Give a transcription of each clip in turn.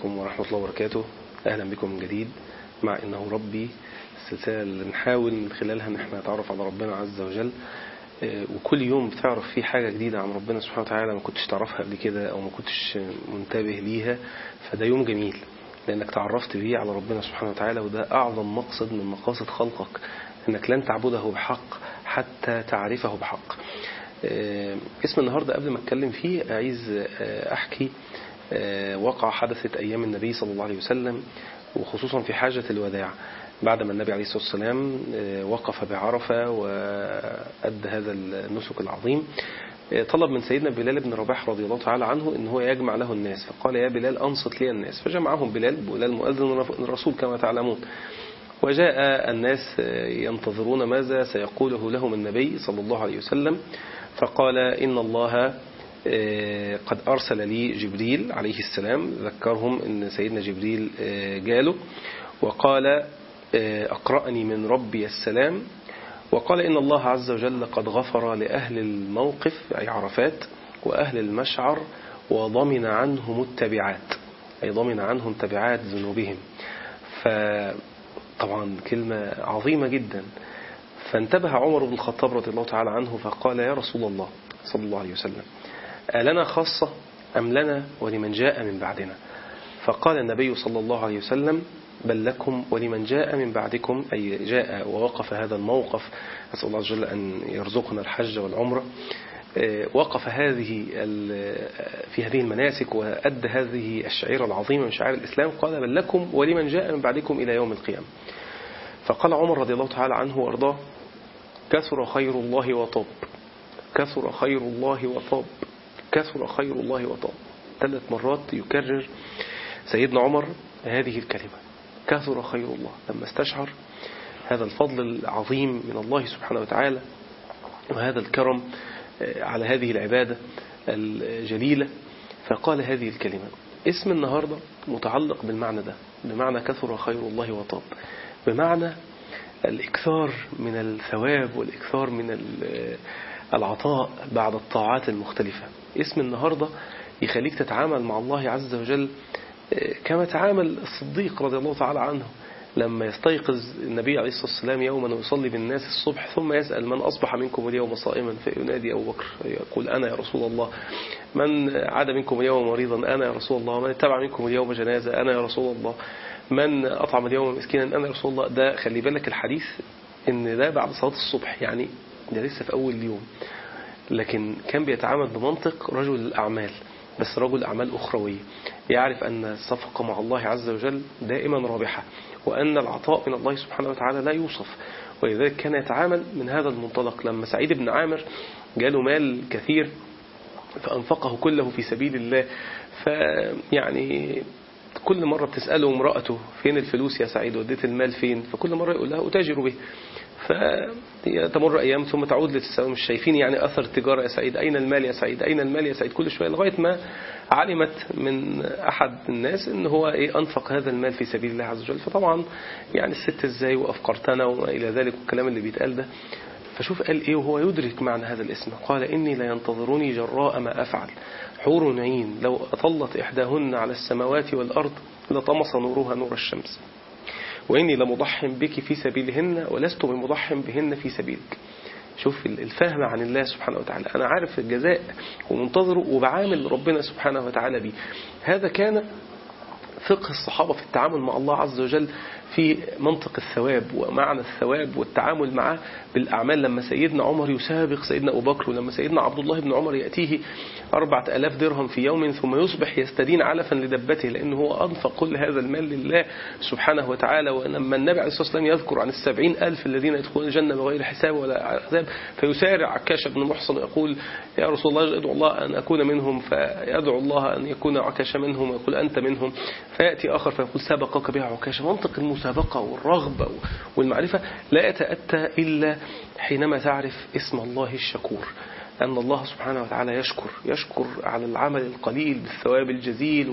عليكم ورحمة الله وبركاته أهلا بكم من جديد مع إنه ربي السلسلة اللي بنحاول من خلالها إن احنا نتعرف على ربنا عز وجل وكل يوم بتعرف فيه حاجة جديدة عن ربنا سبحانه وتعالى ما كنتش تعرفها قبل كده أو ما كنتش منتبه ليها فده يوم جميل لأنك تعرفت بيه على ربنا سبحانه وتعالى وده أعظم مقصد من مقاصد خلقك أنك لن تعبده بحق حتى تعرفه بحق اسم النهاردة قبل ما أتكلم فيه عايز أحكي وقع حدثت أيام النبي صلى الله عليه وسلم وخصوصا في حاجة الوداع بعد ما النبي عليه الصلاة والسلام وقف بعرفة وأدى هذا النسك العظيم طلب من سيدنا بلال بن رباح رضي الله تعالى عنه ان هو يجمع له الناس فقال يا بلال أنصت لي الناس فجمعهم بلال بلال مؤذن الرسول كما تعلمون وجاء الناس ينتظرون ماذا سيقوله لهم النبي صلى الله عليه وسلم فقال إن الله قد أرسل لي جبريل عليه السلام ذكرهم أن سيدنا جبريل جاله وقال أقرأني من ربي السلام وقال إن الله عز وجل قد غفر لأهل الموقف أي عرفات وأهل المشعر وضمن عنهم التبعات أي ضمن عنهم تبعات ذنوبهم فطبعا كلمة عظيمة جدا فانتبه عمر بن الخطاب رضي الله تعالى عنه فقال يا رسول الله صلى الله عليه وسلم ألنا خاصة أم لنا ولمن جاء من بعدنا فقال النبي صلى الله عليه وسلم بل لكم ولمن جاء من بعدكم أي جاء ووقف هذا الموقف أسأل الله عز وجل أن يرزقنا الحج والعمرة وقف هذه في هذه المناسك وأدى هذه الشعيرة العظيمة من شعائر الإسلام قال بل لكم ولمن جاء من بعدكم إلى يوم القيامة فقال عمر رضي الله تعالى عنه وأرضاه كثر خير الله وطاب كثر خير الله وطاب كثر خير الله وطاب ثلاث مرات يكرر سيدنا عمر هذه الكلمة كثر خير الله لما استشعر هذا الفضل العظيم من الله سبحانه وتعالى وهذا الكرم على هذه العبادة الجليلة فقال هذه الكلمة اسم النهاردة متعلق بالمعنى ده بمعنى كثر خير الله وطاب بمعنى الإكثار من الثواب والإكثار من العطاء بعد الطاعات المختلفة اسم النهاردة يخليك تتعامل مع الله عز وجل كما تعامل الصديق رضي الله تعالى عنه لما يستيقظ النبي عليه الصلاة والسلام يوما ويصلي بالناس الصبح ثم يسأل من أصبح منكم اليوم صائما فينادي أبو بكر يقول أنا يا رسول الله من عاد منكم اليوم مريضا أنا يا رسول الله من اتبع منكم اليوم جنازة أنا يا رسول الله من أطعم اليوم مسكينا أنا يا رسول الله ده خلي بالك الحديث إن ده بعد صلاة الصبح يعني ده لسه في أول اليوم لكن كان بيتعامل بمنطق رجل الأعمال بس رجل أعمال أخروية يعرف أن الصفقة مع الله عز وجل دائما رابحة وأن العطاء من الله سبحانه وتعالى لا يوصف ولذلك كان يتعامل من هذا المنطلق لما سعيد بن عامر جاله مال كثير فأنفقه كله في سبيل الله فيعني كل مرة بتسأله امرأته فين الفلوس يا سعيد وديت المال فين فكل مرة يقول لها أتاجر به فتمر أيام ثم تعود لتسأل مش شايفين يعني أثر التجارة يا سعيد أين المال يا سعيد أين المال يا سعيد كل شوية لغاية ما علمت من أحد الناس إن هو إيه أنفق هذا المال في سبيل الله عز وجل فطبعا يعني الست إزاي وأفقرتنا وما إلى ذلك والكلام اللي بيتقال ده فشوف قال إيه وهو يدرك معنى هذا الاسم قال إني لا ينتظرني جراء ما أفعل حور عين لو أطلت إحداهن على السماوات والأرض لطمس نورها نور الشمس وإني لمضح بك في سبيلهن ولست بمضح بهن في سبيلك شوف الفهم عن الله سبحانه وتعالى أنا عارف الجزاء ومنتظره وبعامل ربنا سبحانه وتعالى به هذا كان فقه الصحابة في التعامل مع الله عز وجل في منطق الثواب ومعنى الثواب والتعامل معه بالأعمال لما سيدنا عمر يسابق سيدنا أبو بكر ولما سيدنا عبد الله بن عمر يأتيه أربعة ألاف درهم في يوم ثم يصبح يستدين علفا لدبته لأنه هو أنفق كل هذا المال لله سبحانه وتعالى ولما النبي عليه الصلاة والسلام يذكر عن السبعين ألف الذين يدخلون الجنة بغير حساب ولا عذاب فيسارع عكاش بن محصن يقول يا رسول الله ادعو الله أن أكون منهم فيدعو الله أن يكون عكاش منهم ويقول أنت منهم فيأتي آخر فيقول سبقك بها عكاش منطق المسابقة والرغبة والمعرفة لا يتأتى إلا حينما تعرف اسم الله الشكور أن الله سبحانه وتعالى يشكر يشكر على العمل القليل بالثواب الجزيل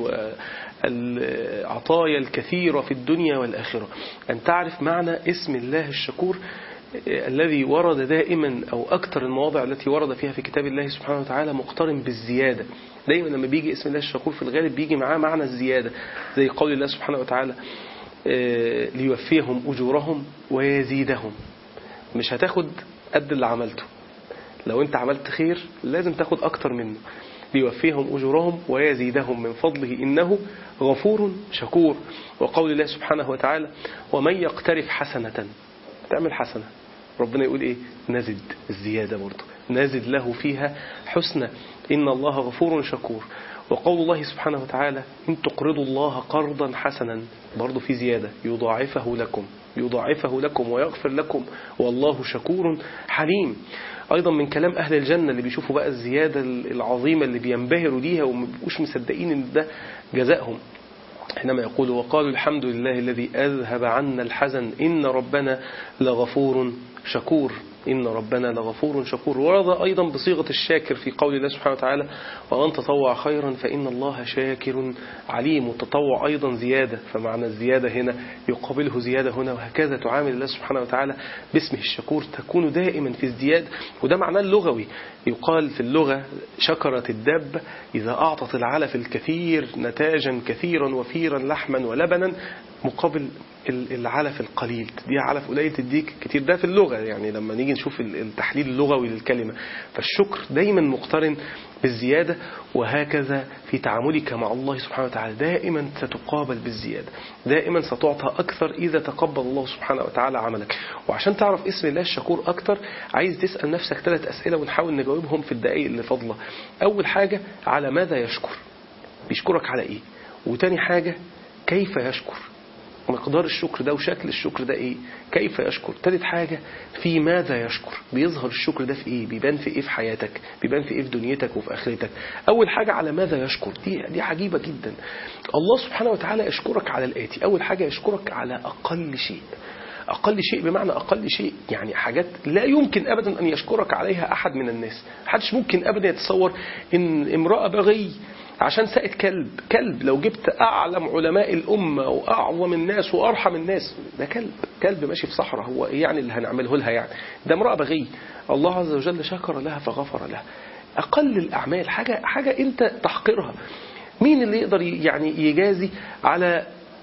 والعطايا الكثيرة في الدنيا والآخرة أن تعرف معنى اسم الله الشكور الذي ورد دائما أو أكثر المواضع التي ورد فيها في كتاب الله سبحانه وتعالى مقترن بالزيادة دايما لما بيجي اسم الله الشكور في الغالب بيجي معاه معنى الزيادة زي قول الله سبحانه وتعالى آه، ليوفيهم أجورهم ويزيدهم مش هتاخد قد اللي عملته لو انت عملت خير لازم تاخد أكتر منه ليوفيهم أجورهم ويزيدهم من فضله إنه غفور شكور وقول الله سبحانه وتعالى ومن يقترف حسنة تعمل حسنة ربنا يقول إيه نزد الزيادة برضه نزد له فيها حسنى إن الله غفور شكور وقول الله سبحانه وتعالى إن تقرضوا الله قرضا حسنا برضه في زيادة يضاعفه لكم يضاعفه لكم ويغفر لكم والله شكور حليم أيضا من كلام أهل الجنة اللي بيشوفوا بقى الزيادة العظيمة اللي بينبهروا ليها ومبقوش مصدقين إن ده جزائهم حينما يقول وقالوا الحمد لله الذي أذهب عنا الحزن إن ربنا لغفور شكور إن ربنا لغفور شكور ورد أيضا بصيغة الشاكر في قول الله سبحانه وتعالى وأن تطوع خيرا فإن الله شاكر عليم والتطوع أيضا زيادة فمعنى الزيادة هنا يقابله زيادة هنا وهكذا تعامل الله سبحانه وتعالى باسمه الشكور تكون دائما في ازدياد وده معناه اللغوي يقال في اللغة شكرت الدب إذا أعطت العلف الكثير نتاجا كثيرا وفيرا لحما ولبنا مقابل العلف القليل دي علف قليل تديك كتير ده في اللغة يعني لما نيجي نشوف التحليل اللغوي للكلمة فالشكر دايما مقترن بالزيادة وهكذا في تعاملك مع الله سبحانه وتعالى دائما ستقابل بالزيادة دائما ستعطى أكثر إذا تقبل الله سبحانه وتعالى عملك وعشان تعرف اسم الله الشكور أكثر عايز تسأل نفسك ثلاث أسئلة ونحاول نجاوبهم في الدقائق اللي فاضلة أول حاجة على ماذا يشكر بيشكرك على إيه وتاني حاجة كيف يشكر مقدار الشكر ده وشكل الشكر ده ايه كيف يشكر ثالث حاجة في ماذا يشكر بيظهر الشكر ده في ايه بيبان في ايه في حياتك بيبان في ايه في دنيتك وفي اخرتك اول حاجة على ماذا يشكر دي دي عجيبة جدا الله سبحانه وتعالى يشكرك على الاتي اول حاجة يشكرك على اقل شيء أقل شيء بمعنى أقل شيء يعني حاجات لا يمكن أبدا أن يشكرك عليها أحد من الناس محدش ممكن أبدا يتصور إن امرأة بغي عشان سقت كلب كلب لو جبت أعلم علماء الأمة وأعظم الناس وأرحم الناس ده كلب كلب ماشي في صحراء هو إيه يعني اللي هنعمله لها يعني ده امرأة بغي الله عز وجل شكر لها فغفر لها أقل الأعمال حاجة, حاجة أنت تحقرها مين اللي يقدر يعني يجازي على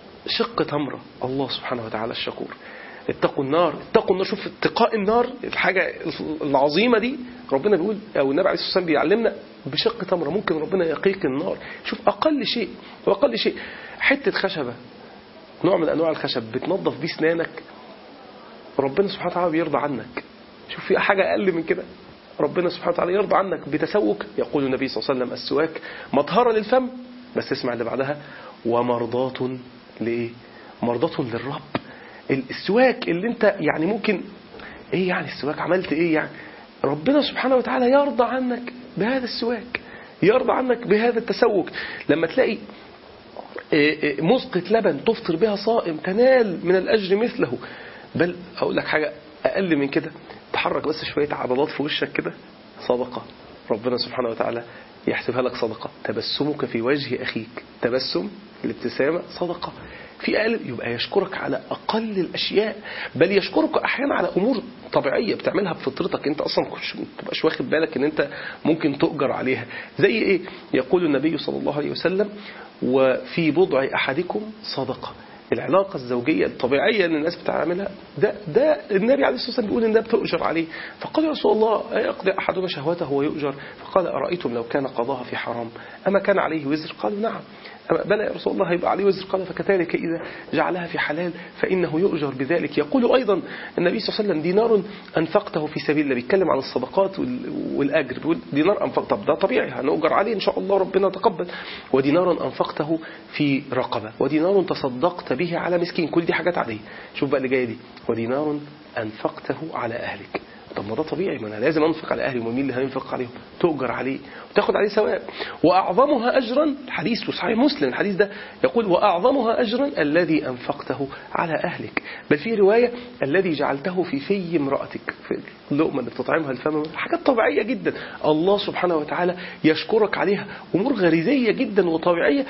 شق تمرة الله سبحانه وتعالى الشكور اتقوا النار اتقوا النار شوف اتقاء النار الحاجة العظيمة دي ربنا بيقول أو النبي عليه الصلاة والسلام بيعلمنا بشق تمرة ممكن ربنا يقيك النار شوف أقل شيء وأقل شيء حتة خشبة نوع من أنواع الخشب بتنظف بيه سنانك ربنا سبحانه وتعالى بيرضى عنك شوف في حاجة أقل من كده ربنا سبحانه وتعالى يرضى عنك بتسوك يقول النبي صلى الله عليه وسلم السواك مطهرة للفم بس اسمع اللي بعدها ومرضاة لإيه مرضاة للرب السواك اللي انت يعني ممكن ايه يعني السواك عملت ايه يعني ربنا سبحانه وتعالى يرضى عنك بهذا السواك يرضى عنك بهذا التسوك لما تلاقي مسقة لبن تفطر بها صائم تنال من الأجر مثله بل أقول لك حاجة أقل من كده تحرك بس شوية عضلات في وشك كده صدقة ربنا سبحانه وتعالى يحسبها لك صدقة تبسمك في وجه أخيك تبسم الابتسامة صدقة في أقل يبقى يشكرك على أقل الأشياء بل يشكرك أحيانا على أمور طبيعية بتعملها بفطرتك أنت أصلا ما تبقاش واخد بالك أن أنت ممكن تؤجر عليها زي إيه يقول النبي صلى الله عليه وسلم وفي بضع أحدكم صدقة العلاقة الزوجية الطبيعية اللي الناس بتعملها ده ده النبي عليه الصلاة والسلام بيقول إن ده بتؤجر عليه فقال يا رسول الله يقضي أحدنا شهوته ويؤجر فقال أرأيتم لو كان قضاها في حرام أما كان عليه وزر قالوا نعم بلى يا رسول الله هيبقى عليه وزر قال فكذلك إذا جعلها في حلال فإنه يؤجر بذلك يقول أيضا النبي صلى الله عليه وسلم دينار أنفقته في سبيل الله بيتكلم عن الصدقات والأجر بيقول دينار أنفق طب ده طبيعي هنؤجر عليه إن شاء الله ربنا تقبل ودينار أنفقته في رقبة ودينار تصدقت به على مسكين كل دي حاجات عادية شوف بقى اللي جاية دي ودينار أنفقته على أهلك طب ما ده طبيعي ما انا لازم انفق على اهلي ومين اللي هينفق عليهم تؤجر عليه وتاخد عليه ثواب واعظمها اجرا حديث صحيح مسلم الحديث ده يقول واعظمها اجرا الذي انفقته على اهلك بل في روايه الذي جعلته في في امراتك في اللقمه اللي بتطعمها الفم حاجات طبيعيه جدا الله سبحانه وتعالى يشكرك عليها امور غريزيه جدا وطبيعيه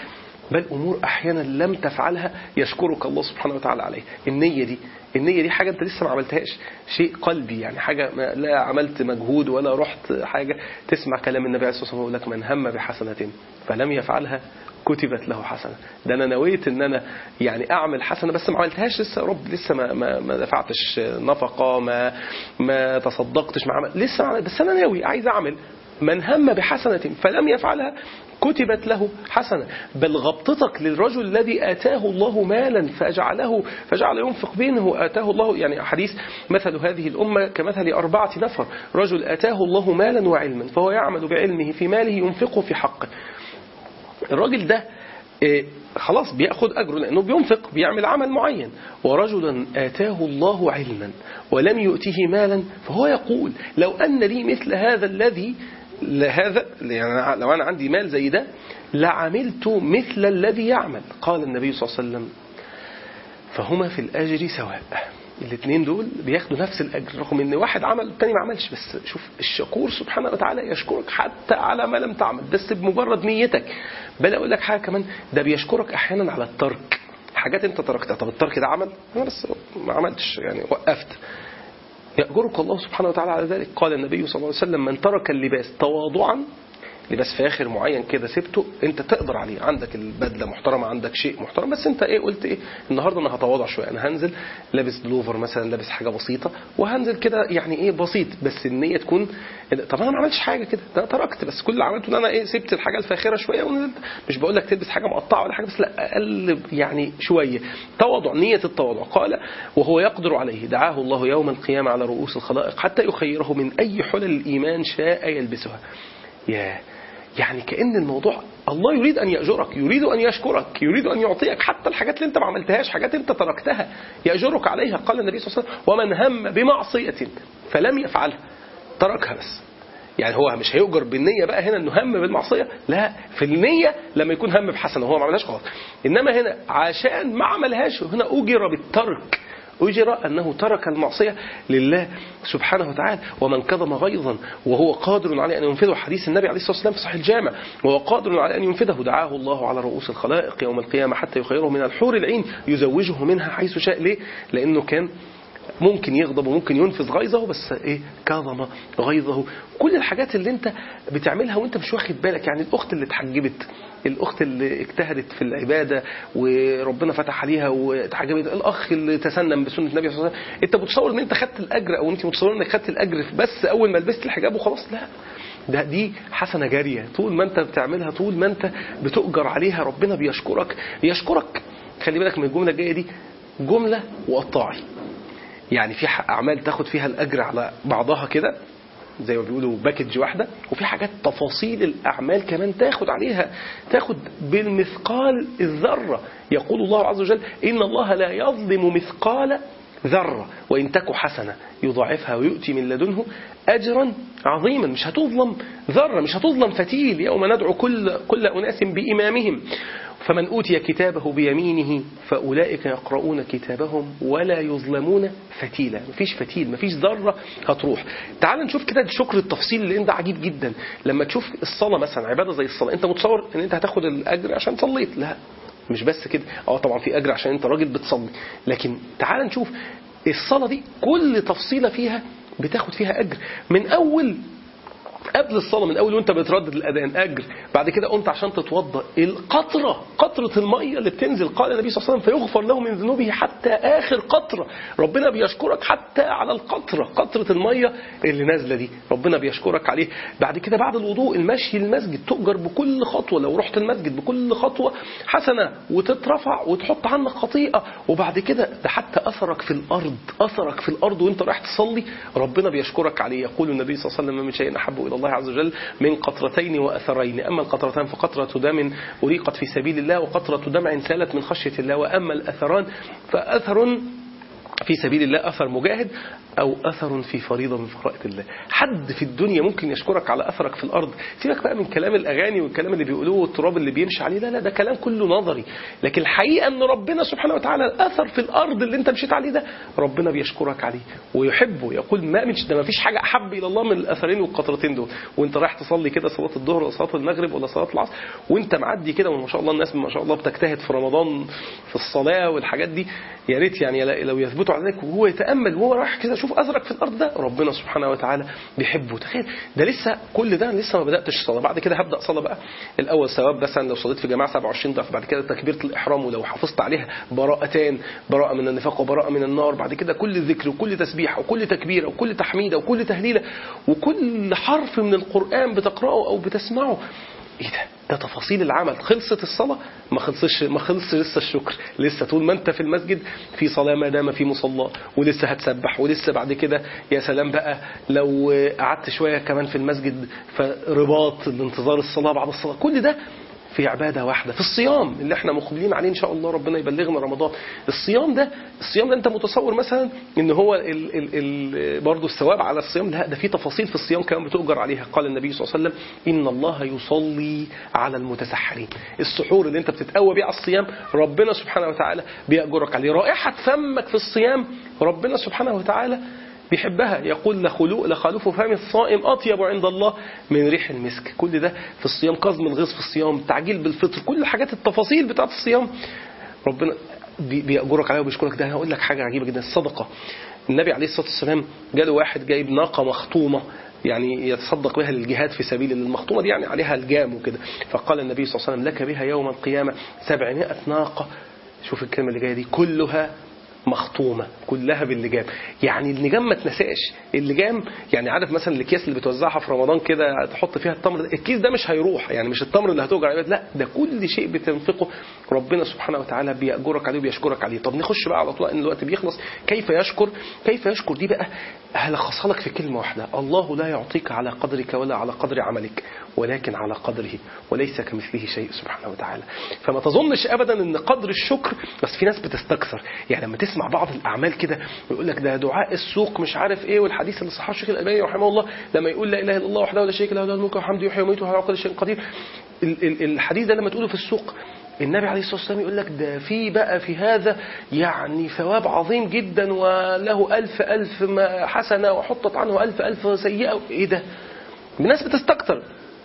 بل أمور أحيانا لم تفعلها يشكرك الله سبحانه وتعالى عليها النية دي النية دي حاجة أنت لسه ما عملتهاش شيء قلبي يعني حاجة ما لا عملت مجهود ولا رحت حاجة تسمع كلام النبي عليه الصلاة والسلام يقول لك من هم بحسنة فلم يفعلها كتبت له حسنة ده أنا نويت إن أنا يعني أعمل حسنة بس ما عملتهاش لسه يا رب لسه ما ما, ما دفعتش نفقة ما ما تصدقتش ما عمل لسه ما عمل بس أنا ناوي عايز أعمل من هم بحسنة فلم يفعلها كتبت له حسنة بل غبطتك للرجل الذي آتاه الله مالا فجعله فجعل ينفق بينه آتاه الله يعني حديث مثل هذه الأمة كمثل أربعة نفر رجل آتاه الله مالا وعلما فهو يعمل بعلمه في ماله ينفقه في حقه الراجل ده إيه خلاص بياخد اجره لانه بينفق بيعمل عمل معين ورجلا اتاه الله علما ولم يؤته مالا فهو يقول لو ان لي مثل هذا الذي لهذا يعني لو انا عندي مال زي ده لعملت مثل الذي يعمل قال النبي صلى الله عليه وسلم فهما في الاجر سواء الاثنين دول بياخدوا نفس الاجر رغم ان واحد عمل والتاني ما عملش بس شوف الشكور سبحانه وتعالى يشكرك حتى على ما لم تعمل بس بمجرد نيتك بل اقول لك حاجه كمان ده بيشكرك احيانا على الترك حاجات انت تركتها طب الترك ده عمل انا بس ما عملتش يعني وقفت يأجرك الله سبحانه وتعالى على ذلك قال النبي صلى الله عليه وسلم من ترك اللباس تواضعا لباس فاخر معين كده سبته انت تقدر عليه عندك البدله محترمه عندك شيء محترم بس انت ايه قلت ايه النهارده انا هتواضع شويه انا هنزل لابس بلوفر مثلا لابس حاجه بسيطه وهنزل كده يعني ايه بسيط بس النيه تكون طب انا ما عملتش حاجه كده ده انا تركت بس كل اللي عملته ان انا ايه سبت الحاجه الفاخره شويه ونزلت مش بقول لك تلبس حاجه مقطعه ولا حاجه بس لا اقل يعني شويه تواضع نيه التواضع قال وهو يقدر عليه دعاه الله يوم القيامه على رؤوس الخلائق حتى يخيره من اي حلل الايمان شاء يلبسها ياه يعني كأن الموضوع الله يريد أن يأجرك يريد أن يشكرك يريد أن يعطيك حتى الحاجات اللي أنت ما عملتهاش حاجات أنت تركتها يأجرك عليها قال النبي صلى الله عليه وسلم ومن هم بمعصية فلم يفعلها تركها بس يعني هو مش هيؤجر بالنية بقى هنا انه هم بالمعصية لا في النية لما يكون هم بحسنة وهو ما عملهاش خلاص انما هنا عشان ما عملهاش هنا اجر بالترك أجر أنه ترك المعصية لله سبحانه وتعالى ومن كظم غيظا وهو قادر على أن ينفذه حديث النبي عليه الصلاة والسلام في صحيح الجامع وهو قادر على أن ينفذه دعاه الله على رؤوس الخلائق يوم القيامة حتى يخيره من الحور العين يزوجه منها حيث شاء ليه لأنه كان ممكن يغضب وممكن ينفذ غيظه بس ايه كظم غيظه كل الحاجات اللي انت بتعملها وانت مش واخد بالك يعني الاخت اللي اتحجبت الاخت اللي اجتهدت في العباده وربنا فتح عليها واتحجبت الاخ اللي تسنم بسنه النبي صلى الله عليه وسلم انت متصور ان انت خدت الاجر او انت متصور انك خدت الاجر بس اول ما لبست الحجاب وخلاص لا ده دي حسنة جارية طول ما انت بتعملها طول ما انت بتؤجر عليها ربنا بيشكرك يشكرك خلي بالك من الجملة الجاية دي جملة وقطاعي يعني في اعمال تاخد فيها الاجر على بعضها كده زي ما بيقولوا باكج واحده وفي حاجات تفاصيل الاعمال كمان تاخد عليها تاخد بالمثقال الذره يقول الله عز وجل ان الله لا يظلم مثقال ذره وان تك حسنه يضاعفها ويؤتي من لدنه اجرا عظيما مش هتظلم ذره مش هتظلم فتيل يوم ندعو كل كل اناس بامامهم فمن أوتي كتابه بيمينه فأولئك يقرؤون كتابهم ولا يظلمون فتيلا مفيش فتيل مفيش ذرة هتروح تعال نشوف كده الشكر التفصيل اللي انت عجيب جدا لما تشوف الصلاة مثلا عبادة زي الصلاة انت متصور ان انت هتاخد الأجر عشان صليت لا مش بس كده اه طبعا في أجر عشان انت راجل بتصلي لكن تعال نشوف الصلاة دي كل تفصيلة فيها بتاخد فيها أجر من أول قبل الصلاة من أول وأنت بتردد الأذان أجر بعد كده قمت عشان تتوضأ القطرة قطرة المية اللي بتنزل قال النبي صلى الله عليه وسلم فيغفر له من ذنوبه حتى آخر قطرة ربنا بيشكرك حتى على القطرة قطرة المية اللي نازلة دي ربنا بيشكرك عليه بعد كده بعد الوضوء المشي للمسجد تؤجر بكل خطوة لو رحت المسجد بكل خطوة حسنة وتترفع وتحط عنك خطيئة وبعد كده ده حتى أثرك في الأرض أثرك في الأرض وأنت رايح تصلي ربنا بيشكرك عليه يقول النبي صلى الله عليه وسلم من شيء أحب إلى الله عز وجل من قطرتين وأثرين أما القطرتان فقطرة دم أريقت في سبيل الله وقطرة دمع سالت من خشية الله وأما الأثران فأثر في سبيل الله أثر مجاهد أو أثر في فريضة من فرائض الله حد في الدنيا ممكن يشكرك على أثرك في الأرض سيبك بقى من كلام الأغاني والكلام اللي بيقولوه والتراب اللي بيمشي عليه لا لا ده كلام كله نظري لكن الحقيقة أن ربنا سبحانه وتعالى الأثر في الأرض اللي أنت مشيت عليه ده ربنا بيشكرك عليه ويحبه يقول ما من ده ما فيش حاجة أحب إلى الله من الأثرين والقطرتين دول وأنت رايح تصلي كده صلاة الظهر ولا صلاة المغرب ولا صلاة العصر وأنت معدي كده وما شاء الله الناس ما شاء الله بتجتهد في رمضان في الصلاة والحاجات دي يا ريت يعني لو يثبتوا على ذلك وهو يتأمل وهو رايح كده شوف أثرك في الأرض ده ربنا سبحانه وتعالى بيحبه تخيل ده لسه كل ده لسه ما بدأتش صلاة بعد كده هبدأ صلاة بقى الأول ثواب مثلا لو صليت في جماعة 27 ضعف بعد كده تكبيرة الإحرام ولو حافظت عليها براءتان براءة من النفاق وبراءة من النار بعد كده كل ذكر وكل تسبيح وكل تكبيرة وكل تحميدة وكل تهليلة وكل حرف من القرآن بتقرأه أو بتسمعه ايه ده ده تفاصيل العمل خلصت الصلاة ما خلصش ما خلصش لسه الشكر لسه طول ما انت في المسجد في صلاة ما دام في مصلى ولسه هتسبح ولسه بعد كده يا سلام بقى لو قعدت شوية كمان في المسجد فرباط لانتظار الصلاة بعد الصلاة كل ده في عبادة واحدة في الصيام اللي احنا مقبلين عليه ان شاء الله ربنا يبلغنا رمضان الصيام ده الصيام ده انت متصور مثلا ان هو ال ال ال برضه الثواب على الصيام لا ده في تفاصيل في الصيام كمان بتؤجر عليها قال النبي صلى الله عليه وسلم ان الله يصلي على المتسحرين السحور اللي انت بتتقوى بيه على الصيام ربنا سبحانه وتعالى بيأجرك عليه رائحة فمك في الصيام ربنا سبحانه وتعالى بيحبها يقول لخلوق لخلوف فم الصائم أطيب عند الله من ريح المسك كل ده في الصيام كظم الغيظ في الصيام تعجيل بالفطر كل الحاجات التفاصيل بتاعت الصيام ربنا بيأجرك عليها وبيشكرك ده هقول لك حاجة عجيبة جدا الصدقة النبي عليه الصلاة والسلام جاله واحد جايب ناقة مخطومة يعني يتصدق بها للجهاد في سبيل المخطومة دي يعني عليها الجام وكده فقال النبي صلى الله عليه وسلم لك بها يوم القيامة سبعمائة ناقة شوف الكلمة اللي جاية دي كلها مخطومة كلها باللجام يعني اللجام ما تنساش اللجام يعني عارف مثلا الاكياس اللي بتوزعها في رمضان كده تحط فيها التمر ده الكيس ده مش هيروح يعني مش التمر اللي هتوجع عليه لا ده كل شيء بتنفقه ربنا سبحانه وتعالى بيأجرك عليه وبيشكرك عليه طب نخش بقى على طول ان الوقت بيخلص كيف يشكر كيف يشكر دي بقى هلخصها لك في كلمة واحدة الله لا يعطيك على قدرك ولا على قدر عملك ولكن على قدره وليس كمثله شيء سبحانه وتعالى فما تظنش ابدا ان قدر الشكر بس في ناس بتستكثر يعني لما تسمع بعض الاعمال كده ويقول لك ده دعاء السوق مش عارف ايه والحديث اللي صححه الشيخ الالباني رحمه الله لما يقول لا اله الا الله وحده لا شريك له له الملك والحمد يحيي ويميت وهو على كل شيء قدير الحديث ده لما تقوله في السوق النبي عليه الصلاة والسلام يقول لك ده في بقى في هذا يعني ثواب عظيم جدا وله ألف ألف حسنة وحطت عنه ألف ألف سيئة إيه ده الناس بتستكتر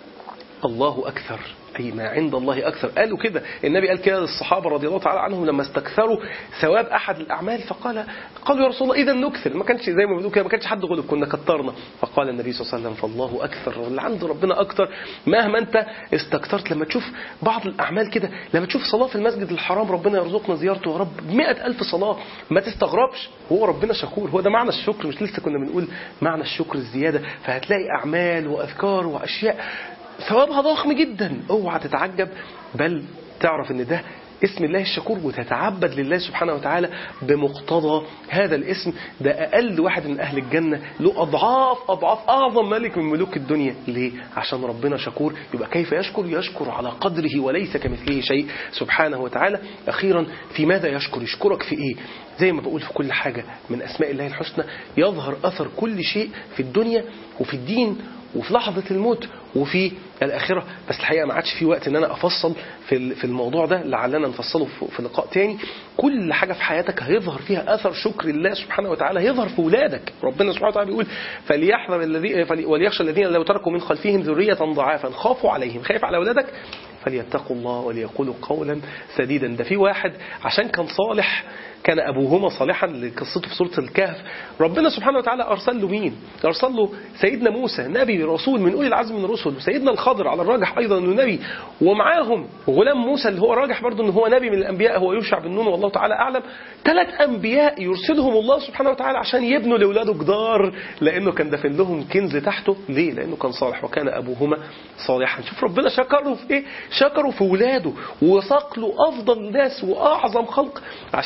الله أكثر أي ما عند الله أكثر قالوا كده النبي قال كده للصحابة رضي الله تعالى عنهم لما استكثروا ثواب أحد الأعمال فقال قالوا يا رسول الله إذا نكثر ما كانش زي ما بيقولوا كده ما كانش حد غلب كنا كترنا فقال النبي صلى الله عليه وسلم فالله أكثر اللي عند ربنا أكثر مهما أنت استكثرت لما تشوف بعض الأعمال كده لما تشوف صلاة في المسجد الحرام ربنا يرزقنا زيارته يا رب مئة ألف صلاة ما تستغربش هو ربنا شكور هو ده معنى الشكر مش لسه كنا بنقول معنى الشكر الزيادة فهتلاقي أعمال وأذكار وأشياء ثوابها ضخم جدا اوعى تتعجب بل تعرف ان ده اسم الله الشكور وتتعبد لله سبحانه وتعالى بمقتضى هذا الاسم ده أقل واحد من أهل الجنة له أضعاف أضعاف أعظم ملك من ملوك الدنيا ليه؟ عشان ربنا شكور يبقى كيف يشكر؟ يشكر على قدره وليس كمثله شيء سبحانه وتعالى أخيرا في ماذا يشكر؟ يشكرك في إيه؟ زي ما بقول في كل حاجة من أسماء الله الحسنى يظهر أثر كل شيء في الدنيا وفي الدين وفي لحظة الموت وفي الآخرة بس الحقيقة ما عادش في وقت ان انا افصل في في الموضوع ده لعلنا نفصله في لقاء تاني كل حاجة في حياتك هيظهر فيها اثر شكر الله سبحانه وتعالى هيظهر في ولادك ربنا سبحانه وتعالى بيقول فليحذر الذي وليخشى الذين لو تركوا من خلفهم ذرية ضعافا خافوا عليهم خايف على اولادك فليتقوا الله وليقولوا قولا سديدا ده في واحد عشان كان صالح كان أبوهما صالحا لقصته في سورة الكهف ربنا سبحانه وتعالى أرسل له مين أرسل له سيدنا موسى نبي رسول من أولي العزم من الرسل وسيدنا الخضر على الراجح أيضا أنه نبي ومعاهم غلام موسى اللي هو راجح برضه أنه هو نبي من الأنبياء هو يوشع بن نون والله تعالى أعلم ثلاث أنبياء يرسلهم الله سبحانه وتعالى عشان يبنوا لأولاده جدار لأنه كان دافن لهم كنز تحته ليه لأنه كان صالح وكان أبوهما صالحا شوف ربنا شكره في إيه شكره في ولاده وساق له أفضل الناس وأعظم خلق عشان إيه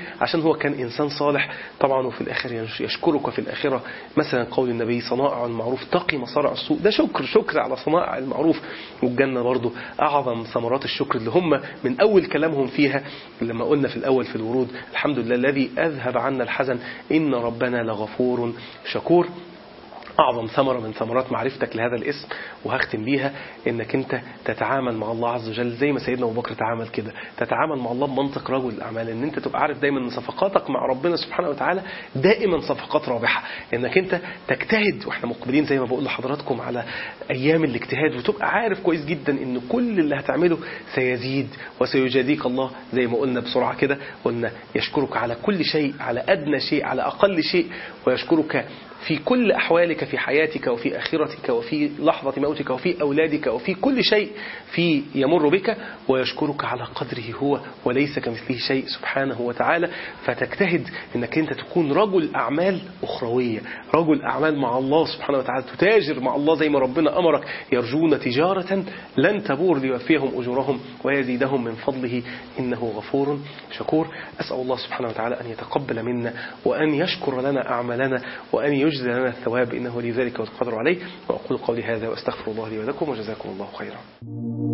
عشان هو كان إنسان صالح طبعا وفي الآخر يشكرك في الآخرة مثلا قول النبي صنائع المعروف تقي مصارع السوء ده شكر شكر على صنائع المعروف والجنة برضو أعظم ثمرات الشكر اللي هم من أول كلامهم فيها لما قلنا في الأول في الورود الحمد لله الذي أذهب عنا الحزن إن ربنا لغفور شكور أعظم ثمرة من ثمرات معرفتك لهذا الاسم وهختم بيها إنك أنت تتعامل مع الله عز وجل زي ما سيدنا أبو بكر تعامل كده تتعامل مع الله بمنطق رجل الأعمال إن أنت تبقى عارف دايما إن صفقاتك مع ربنا سبحانه وتعالى دائما صفقات رابحة إنك أنت تجتهد وإحنا مقبلين زي ما بقول لحضراتكم على أيام الاجتهاد وتبقى عارف كويس جدا إن كل اللي هتعمله سيزيد وسيجازيك الله زي ما قلنا بسرعة كده قلنا يشكرك على كل شيء على أدنى شيء على أقل شيء ويشكرك في كل أحوالك في حياتك وفي آخرتك وفي لحظة موتك وفي أولادك وفي كل شيء في يمر بك ويشكرك على قدره هو وليس كمثله شيء سبحانه وتعالى فتجتهد أنك أنت تكون رجل أعمال أخروية رجل أعمال مع الله سبحانه وتعالى تتاجر مع الله زي ما ربنا أمرك يرجون تجارة لن تبور ليوفيهم أجورهم ويزيدهم من فضله إنه غفور شكور أسأل الله سبحانه وتعالى أن يتقبل منا وأن يشكر لنا أعمالنا وأن يجزي لنا الثواب إنه لذلك والقدر عليه وأقول قولي هذا وأستغفر الله لي ولكم وجزاكم الله خيرا